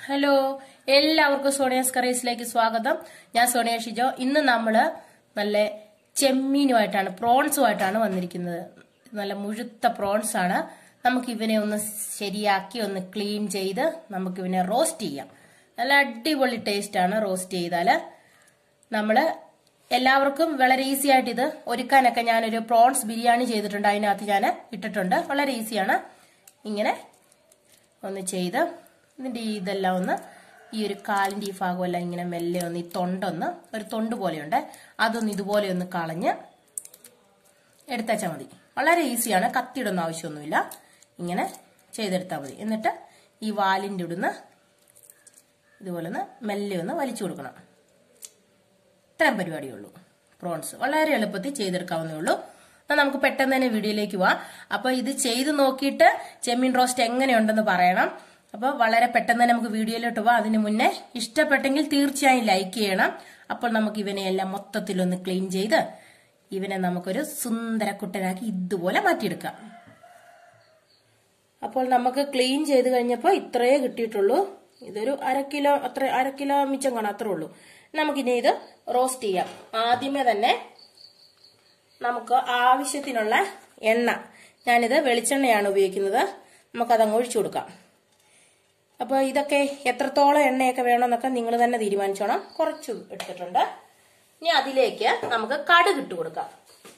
hello എല്ലാവർക്കും Sonia's കറീസിലേക്ക് സ്വാഗതം ഞാൻ സോണിയ ഷിജോ ഇന്ന് നമ്മള് നല്ല ചെമ്മീനുമായിട്ടാണ് പ്രോൺസുമായിട്ടാണ് വന്നിരിക്കുന്നത് നല്ല മുഴുത്ത പ്രോൺസ് ആണ് നമുക്ക് ഇവനെ ഒന്ന് ശരിയാക്കി ഒന്ന് ക്ലീൻ ചെയ്ത് നമുക്ക് ഇവനെ റോസ്റ്റ് ചെയ്യാം നല്ല അടിപൊളി ടേസ്റ്റ് ആണ് റോസ്റ്റ് ചെയ്താല് നമ്മള് എല്ലാവർക്കും വളരെ ഈസി ആയിട്ട് ഇത് ഒരുക്കാനൊക്കെ ഞാനൊരു പ്രോൺസ് ബിരിയാണി ചെയ്തിട്ടുണ്ട് അതിനകത്ത് ഞാൻ ഇട്ടിട്ടുണ്ട് വളരെ ഈസിയാണ് ഇങ്ങനെ ഒന്ന് ചെയ്ത് ഇതിന്റെ ഈ ഇതെല്ലാം ഒന്ന് ഈ ഒരു കാലിന്റെ ഈ ഭാഗമെല്ലാം ഇങ്ങനെ മെല്ലെ ഒന്ന് ഈ തൊണ്ടൊന്ന് ഒരു തൊണ്ട് പോലെയുണ്ട് അതൊന്ന് ഇതുപോലെ ഒന്ന് കളഞ്ഞ് എടുത്തേച്ചാൽ മതി വളരെ ഈസിയാണ് കത്തിയിടൊന്നും ആവശ്യമൊന്നുമില്ല ഇങ്ങനെ ചെയ്തെടുത്താൽ മതി എന്നിട്ട് ഈ വാലിന്റെ ഇടുന്ന് ഇതുപോലെ ഒന്ന് മെല്ലെ ഒന്ന് വലിച്ചു കൊടുക്കണം ഇത്രയും പരിപാടിയേ ഉള്ളൂ പ്രോൺസ് വളരെ എളുപ്പത്തിൽ ചെയ്തെടുക്കാവുന്നേ ഉള്ളൂ എന്നാൽ നമുക്ക് പെട്ടെന്ന് തന്നെ വീഡിയോയിലേക്ക് പോവാം അപ്പൊ ഇത് ചെയ്ത് നോക്കിയിട്ട് ചെമ്മീൻ റോസ്റ്റ് എങ്ങനെയുണ്ടെന്ന് പറയണം അപ്പൊ വളരെ പെട്ടെന്ന് തന്നെ നമുക്ക് വീഡിയോയിലോട്ട് പോവാം അതിന് മുന്നേ ഇഷ്ടപ്പെട്ടെങ്കിൽ തീർച്ചയായും ലൈക്ക് ചെയ്യണം അപ്പോൾ നമുക്ക് ഇവനെ എല്ലാം മൊത്തത്തിലൊന്ന് ക്ലീൻ ചെയ്ത് ഇവനെ നമുക്കൊരു സുന്ദര കുട്ടനാക്കി ഇതുപോലെ മാറ്റിയെടുക്കാം അപ്പോൾ നമുക്ക് ക്ലീൻ ചെയ്ത് കഴിഞ്ഞപ്പോൾ ഇത്രയേ കിട്ടിയിട്ടുള്ളൂ ഇതൊരു അര കിലോ അത്ര അര കിലോ മിച്ചം കാണാം അത്രേ ഉള്ളൂ നമുക്കിനി ഇത് റോസ്റ്റ് ചെയ്യാം ആദ്യമേ തന്നെ നമുക്ക് ആവശ്യത്തിനുള്ള എണ്ണ ഞാനിത് വെളിച്ചെണ്ണയാണ് ഉപയോഗിക്കുന്നത് നമുക്കതങ്ങ് ഒഴിച്ചു കൊടുക്കാം അപ്പോൾ ഇതൊക്കെ എത്രത്തോളം എണ്ണയൊക്കെ വേണമെന്നൊക്കെ നിങ്ങൾ തന്നെ തീരുമാനിച്ചോണം കുറച്ച് എടുത്തിട്ടുണ്ട് ഇനി അതിലേക്ക് നമുക്ക് കടുക് ഇട്ട് കൊടുക്കാം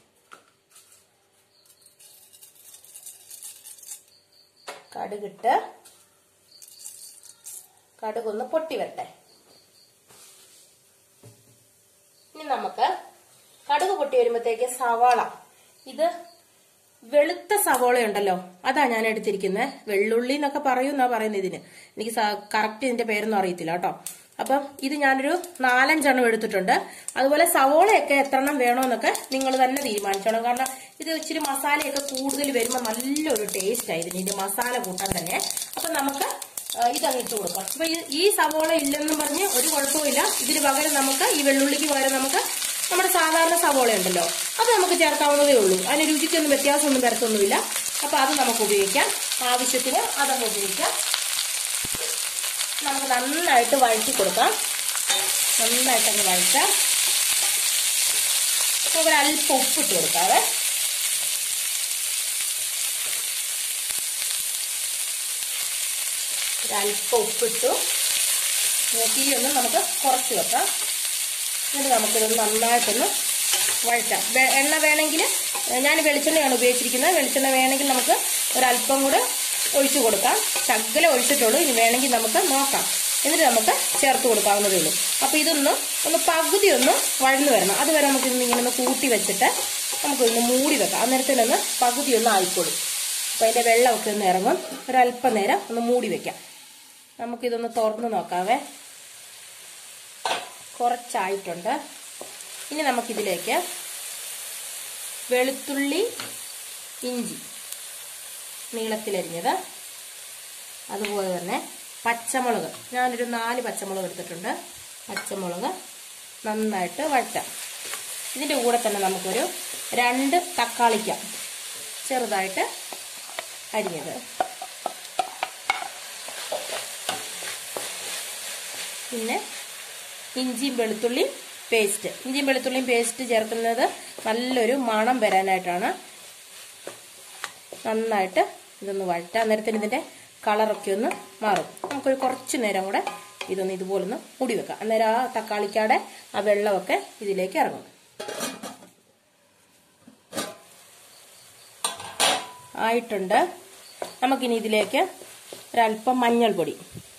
കടുകിട്ട് കടുകൊന്ന് പൊട്ടി വരട്ടെ ഇനി നമുക്ക് കടുക് പൊട്ടി വരുമ്പോഴത്തേക്ക് സവാള ഇത് വെളുത്ത സവാള ഉണ്ടല്ലോ അതാ ഞാൻ എടുത്തിരിക്കുന്നത് വെള്ളുള്ളി എന്നൊക്കെ പറയുന്നാ പറയുന്നത് ഇതിന് എനിക്ക് കറക്റ്റ് ഇതിന്റെ പേരൊന്നും അറിയത്തില്ല കേട്ടോ അപ്പം ഇത് ഞാനൊരു നാലഞ്ചെണ്ണം എടുത്തിട്ടുണ്ട് അതുപോലെ സവോളയൊക്കെ എത്രണ്ണം വേണമെന്നൊക്കെ നിങ്ങൾ തന്നെ തീരുമാനിച്ചോണം കാരണം ഇത് ഇച്ചിരി മസാലയൊക്കെ കൂടുതൽ വരുമ്പോൾ നല്ലൊരു ടേസ്റ്റ് ആയി ഇതിന് മസാല കൂട്ടാൻ തന്നെ അപ്പൊ നമുക്ക് ഇതങ്ങ് ഇട്ട് കൊടുക്കാം അപ്പൊ ഈ സവോള ഇല്ലെന്നും പറഞ്ഞ് ഒരു കുഴപ്പമില്ല ഇതിന് പകരം നമുക്ക് ഈ വെള്ളുള്ളിക്ക് പകരം നമുക്ക് നമ്മുടെ സാധാരണ സവോള ഉണ്ടല്ലോ അത് നമുക്ക് ചേർക്കാവുന്നതേ ഉള്ളൂ അതിന് രുചിക്കൊന്നും വ്യത്യാസമൊന്നും വരത്തൊന്നുമില്ല അപ്പൊ അത് നമുക്ക് ഉപയോഗിക്കാം ആവശ്യത്തിന് അതങ്ങ് ഉപയോഗിക്കാം നമുക്ക് നന്നായിട്ട് വഴറ്റി കൊടുക്കാം നന്നായിട്ട് അങ്ങ് വഴറ്റാം നമുക്ക് ഒരല്പം ഉപ്പിട്ട് കൊടുക്കാവേ ഒരല്പം ഉപ്പിട്ടു തീയൊന്ന് നമുക്ക് കുറച്ച് വെക്കാം എന്നിട്ട് നമുക്കിത് നന്നായിട്ടൊന്ന് വഴറ്റാം എണ്ണ വേണമെങ്കിൽ ഞാൻ വെളിച്ചെണ്ണയാണ് ഉപയോഗിച്ചിരിക്കുന്നത് വെളിച്ചെണ്ണ വേണമെങ്കിൽ നമുക്ക് ഒരല്പം കൂടെ ഒഴിച്ചു കൊടുക്കാം ശകല ഒഴിച്ചിട്ടുള്ളൂ ഇനി വേണമെങ്കിൽ നമുക്ക് നോക്കാം എന്നിട്ട് നമുക്ക് ചേർത്ത് കൊടുക്കാവുന്നതേ ഉള്ളൂ അപ്പൊ ഇതൊന്ന് ഒന്ന് പകുതി ഒന്ന് വഴന്നു വരണം അതുവരെ നമുക്ക് ഇന്ന് ഇങ്ങനെ ഒന്ന് കൂട്ടി വെച്ചിട്ട് നമുക്കൊന്ന് മൂടി വെക്കാം അന്നേരത്തിനൊന്ന് പകുതി ഒന്ന് ആയിക്കോളും അപ്പൊ അതിന്റെ വെള്ളമൊക്കെ ഒന്ന് ഇറങ്ങും ഒരല്പം നേരം ഒന്ന് മൂടി വെക്കാം നമുക്കിതൊന്ന് തുറന്ന് നോക്കാവേ കുറച്ചായിട്ടുണ്ട് ഇനി നമുക്കിതിലേക്ക് വെളുത്തുള്ളി ഇഞ്ചി നീളത്തിലരിഞ്ഞത് അതുപോലെ തന്നെ പച്ചമുളക് ഞാനൊരു നാല് പച്ചമുളക് എടുത്തിട്ടുണ്ട് പച്ചമുളക് നന്നായിട്ട് വഴറ്റാം ഇതിൻ്റെ കൂടെ തന്നെ നമുക്കൊരു രണ്ട് തക്കാളിക്ക ചെറുതായിട്ട് അരിഞ്ഞത് പിന്നെ ഇഞ്ചിയും വെളുത്തുള്ളിയും പേസ്റ്റ് ഇഞ്ചിയും വെളുത്തുള്ളിയും പേസ്റ്റ് ചേർക്കുന്നത് നല്ലൊരു മണം വരാനായിട്ടാണ് നന്നായിട്ട് ഇതൊന്ന് വഴറ്റാം അന്നേരത്തിന് ഇതിന്റെ കളറൊക്കെ ഒന്ന് മാറും നമുക്കൊരു കുറച്ച് നേരം കൂടെ ഇതൊന്ന് ഇതുപോലൊന്ന് മൂടി വെക്കാം അന്നേരം ആ തക്കാളിക്കാടെ ആ വെള്ളമൊക്കെ ഇതിലേക്ക് ഇറങ്ങും ആയിട്ടുണ്ട് നമുക്കിനി ഇതിലേക്ക് ഒരല്പം മഞ്ഞൾപ്പൊടി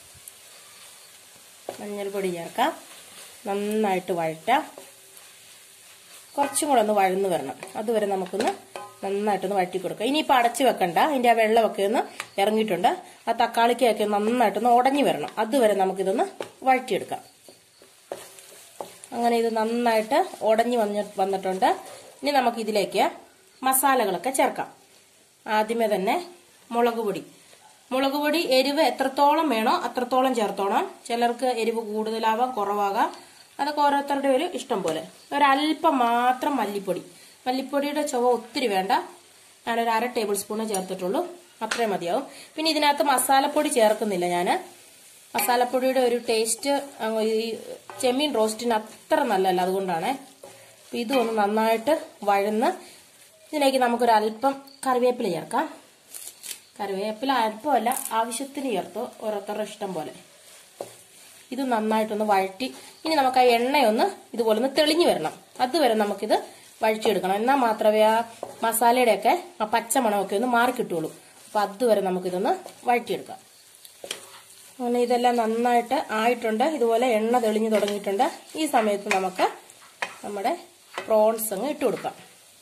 മഞ്ഞൾപ്പൊടി ചേർക്കാം നന്നായിട്ട് വഴറ്റാം കുറച്ചും കൂടെ ഒന്ന് വഴന്ന് വരണം അതുവരെ നമുക്കൊന്ന് നന്നായിട്ടൊന്ന് വഴറ്റി കൊടുക്കുക ഇനിയിപ്പോൾ അടച്ചു വെക്കണ്ട അതിൻ്റെ ആ വെള്ളമൊക്കെ ഒന്ന് ഇറങ്ങിയിട്ടുണ്ട് ആ തക്കാളിക്കൊക്കെ നന്നായിട്ടൊന്ന് ഉടഞ്ഞു വരണം അതുവരെ നമുക്കിതൊന്ന് വഴറ്റിയെടുക്കാം അങ്ങനെ ഇത് നന്നായിട്ട് ഉടഞ്ഞു വന്ന് വന്നിട്ടുണ്ട് ഇനി നമുക്ക് ഇതിലേക്ക് മസാലകളൊക്കെ ചേർക്കാം ആദ്യമേ തന്നെ മുളക് പൊടി മുളക് പൊടി എരിവ് എത്രത്തോളം വേണോ അത്രത്തോളം ചേർത്തോണം ചിലർക്ക് എരിവ് കൂടുതലാവാം കുറവാകാം അതൊക്കെ ഓരോരുത്തരുടെ ഒരു ഇഷ്ടം പോലെ ഒരല്പം മാത്രം മല്ലിപ്പൊടി മല്ലിപ്പൊടിയുടെ ചുവ ഒത്തിരി വേണ്ട ഞാനൊരു അര ടേബിൾ സ്പൂണ് ചേർത്തിട്ടുള്ളൂ അത്രയും മതിയാവും പിന്നെ ഇതിനകത്ത് മസാലപ്പൊടി ചേർക്കുന്നില്ല ഞാൻ മസാലപ്പൊടിയുടെ ഒരു ടേസ്റ്റ് അങ്ങ് ഈ ചെമ്മീൻ റോസ്റ്റിന് അത്ര നല്ലതല്ല അതുകൊണ്ടാണ് അപ്പൊ ഇതും ഒന്ന് നന്നായിട്ട് വഴന്ന് ഇതിലേക്ക് നമുക്കൊരു അല്പം കറിവേപ്പില ചേർക്കാം കറിവേപ്പില അല്പമല്ല ആവശ്യത്തിന് ചേർത്തോ ഓരോരുത്തരുടെ ഇഷ്ടം പോലെ ഇത് നന്നായിട്ടൊന്ന് വഴറ്റി ഇനി നമുക്ക് ആ എണ്ണയൊന്ന് ഇതുപോലെ ഒന്ന് തെളിഞ്ഞു വരണം അതുവരെ നമുക്കിത് വഴറ്റിയെടുക്കണം എന്നാൽ മാത്രമേ ആ മസാലയുടെയൊക്കെ ആ പച്ചമണമൊക്കെ ഒന്ന് മാറി കിട്ടുള്ളൂ അപ്പൊ അതുവരെ നമുക്കിതൊന്ന് വഴറ്റിയെടുക്കാം അങ്ങനെ ഇതെല്ലാം നന്നായിട്ട് ആയിട്ടുണ്ട് ഇതുപോലെ എണ്ണ തെളിഞ്ഞു തുടങ്ങിയിട്ടുണ്ട് ഈ സമയത്ത് നമുക്ക് നമ്മുടെ പ്രോൺസ് അങ്ങ് ഇട്ട് കൊടുക്കാം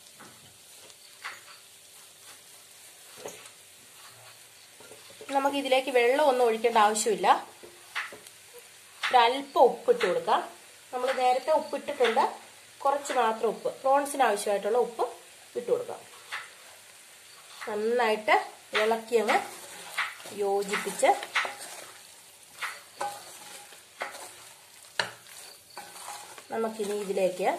നമുക്ക് ഇതിലേക്ക് വെള്ളം ഒന്നും ഒഴിക്കേണ്ട ആവശ്യമില്ല ഒരല്പം ഉപ്പിട്ട് കൊടുക്കാം നമ്മൾ നേരത്തെ ഉപ്പിട്ടിട്ടുണ്ട് കുറച്ച് മാത്രം ഉപ്പ് പ്രോൺസിന് ആവശ്യമായിട്ടുള്ള ഉപ്പ് ഇട്ട് കൊടുക്കാം നന്നായിട്ട് ഇളക്കി അങ്ങ് യോജിപ്പിച്ച് നമുക്കിനി ഇതിലേക്ക്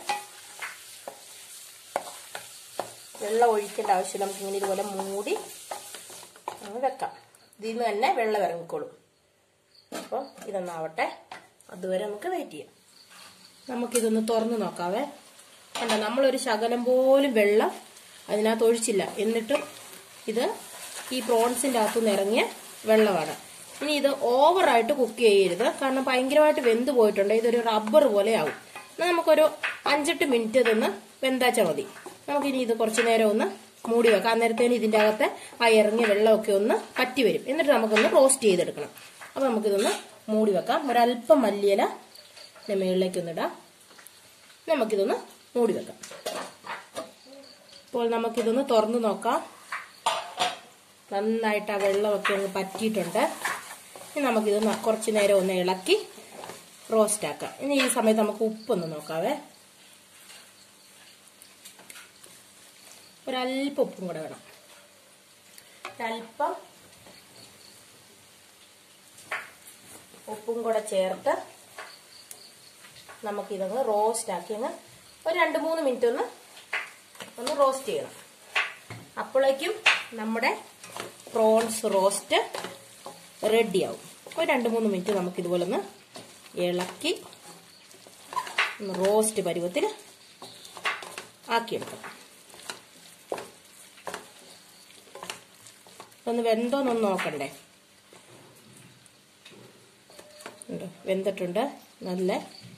വെള്ളം ഒഴിക്കേണ്ട ആവശ്യമില്ല നമുക്കിങ്ങനെ ഇതുപോലെ മൂടി അങ്ങ് വെക്കാം ഇതിൽ നിന്ന് തന്നെ വെള്ളം ഇറങ്ങിക്കോളും അപ്പോൾ ഇതൊന്നാവട്ടെ അതുവരെ നമുക്ക് വെയിറ്റ് ചെയ്യാം നമുക്കിതൊന്ന് തുറന്ന് നോക്കാവേ കണ്ട നമ്മളൊരു ശകലം പോലും വെള്ളം അതിനകത്ത് ഒഴിച്ചില്ല എന്നിട്ടും ഇത് ഈ പ്രോൺസിന്റെ അകത്തുനിന്ന് ഇറങ്ങിയ വെള്ളമാണ് ഇനി ഇത് ഓവറായിട്ട് കുക്ക് ചെയ്യരുത് കാരണം ഭയങ്കരമായിട്ട് വെന്ത് പോയിട്ടുണ്ട് ഇതൊരു റബ്ബർ പോലെ ആവും എന്നാൽ നമുക്കൊരു അഞ്ചെട്ട് മിനിറ്റ് ഇതൊന്ന് വെന്താച്ചാൽ മതി നമുക്കിനി ഇത് കുറച്ചു നേരം ഒന്ന് മൂടി വെക്കാം അന്നേരത്തേന് ഇതിന്റെ അകത്തെ ആ ഇറങ്ങിയ വെള്ളമൊക്കെ ഒന്ന് പറ്റി വരും എന്നിട്ട് നമുക്കൊന്ന് റോസ്റ്റ് ചെയ്തെടുക്കണം അപ്പൊ നമുക്കിതൊന്ന് മൂടി വെക്കാം ഒരല്പം മല്ലിയില മുകളിലേക്ക് ഒന്നിടാം നമുക്കിതൊന്ന് മൂടി വെക്കാം ഇപ്പോൾ നമുക്കിതൊന്ന് തുറന്നു നോക്കാം നന്നായിട്ട് ആ വെള്ളമൊക്കെ ഒന്ന് പറ്റിയിട്ടുണ്ട് ഇനി നമുക്കിതൊന്ന് കുറച്ച് നേരം ഒന്ന് ഇളക്കി റോസ്റ്റ് ആക്കാം ഇനി ഈ സമയത്ത് നമുക്ക് ഉപ്പൊന്ന് നോക്കാവേ ഒരല്പം ഉപ്പും കൂടെ വേണം ഒരല്പം ഉപ്പും കൂടെ ചേർത്ത് നമുക്കിതങ്ങ് റോസ്റ്റ് ആക്കി അങ്ങ് ഒരു രണ്ട് മൂന്ന് മിനിറ്റ് ഒന്ന് ഒന്ന് റോസ്റ്റ് ചെയ്യണം അപ്പോഴേക്കും നമ്മുടെ പ്രോൺസ് റോസ്റ്റ് റെഡിയാവും ഒരു രണ്ട് മൂന്ന് മിനിറ്റ് നമുക്ക് ഇതുപോലെ ഒന്ന് ഇളക്കി ഒന്ന് റോസ്റ്റ് പരുവത്തിൽ ആക്കിയെടുക്കാം ഒന്ന് വെന്തോന്നൊന്ന് നോക്കണ്ടേ ഉണ്ട് വെന്തിട്ടുണ്ട് നല്ല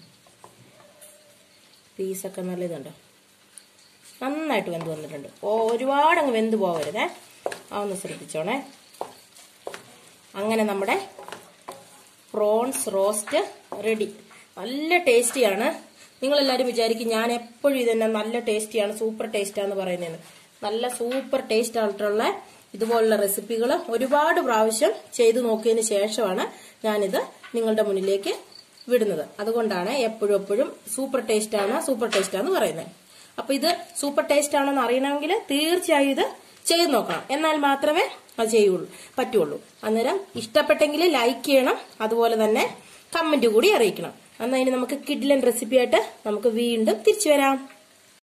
പീസൊക്കെ നല്ല ഇതുണ്ട് നന്നായിട്ട് വെന്ത് വന്നിട്ടുണ്ട് ഓ ഒരുപാട് അങ്ങ് വെന്ത് പോകരുതേ ആ ഒന്ന് ശ്രദ്ധിച്ചോണേ അങ്ങനെ നമ്മുടെ പ്രോൺസ് റോസ്റ്റ് റെഡി നല്ല ടേസ്റ്റിയാണ് നിങ്ങളെല്ലാവരും വിചാരിക്കും ഞാൻ എപ്പോഴും ഇതന്നെ നല്ല ടേസ്റ്റിയാണ് സൂപ്പർ ടേസ്റ്റാന്ന് പറയുന്നത് നല്ല സൂപ്പർ ടേസ്റ്റ് ആയിട്ടുള്ള ഇതുപോലുള്ള റെസിപ്പികൾ ഒരുപാട് പ്രാവശ്യം ചെയ്തു നോക്കിയതിന് ശേഷമാണ് ഞാനിത് നിങ്ങളുടെ മുന്നിലേക്ക് വിടുന്നത് അതുകൊണ്ടാണ് എപ്പോഴും എപ്പോഴും സൂപ്പർ ടേസ്റ്റ് ആണ് സൂപ്പർ ടേസ്റ്റ് ആണെന്ന് പറയുന്നത് അപ്പൊ ഇത് സൂപ്പർ ടേസ്റ്റ് ആണെന്ന് അറിയണമെങ്കിൽ തീർച്ചയായും ഇത് ചെയ്ത് നോക്കണം എന്നാൽ മാത്രമേ അത് ചെയ്യുള്ളൂ പറ്റുള്ളൂ അന്നേരം ഇഷ്ടപ്പെട്ടെങ്കിൽ ലൈക്ക് ചെയ്യണം അതുപോലെ തന്നെ കമന്റ് കൂടി അറിയിക്കണം എന്നാൽ ഇനി നമുക്ക് കിഡ്ലൻ റെസിപ്പി ആയിട്ട് നമുക്ക് വീണ്ടും തിരിച്ചു വരാം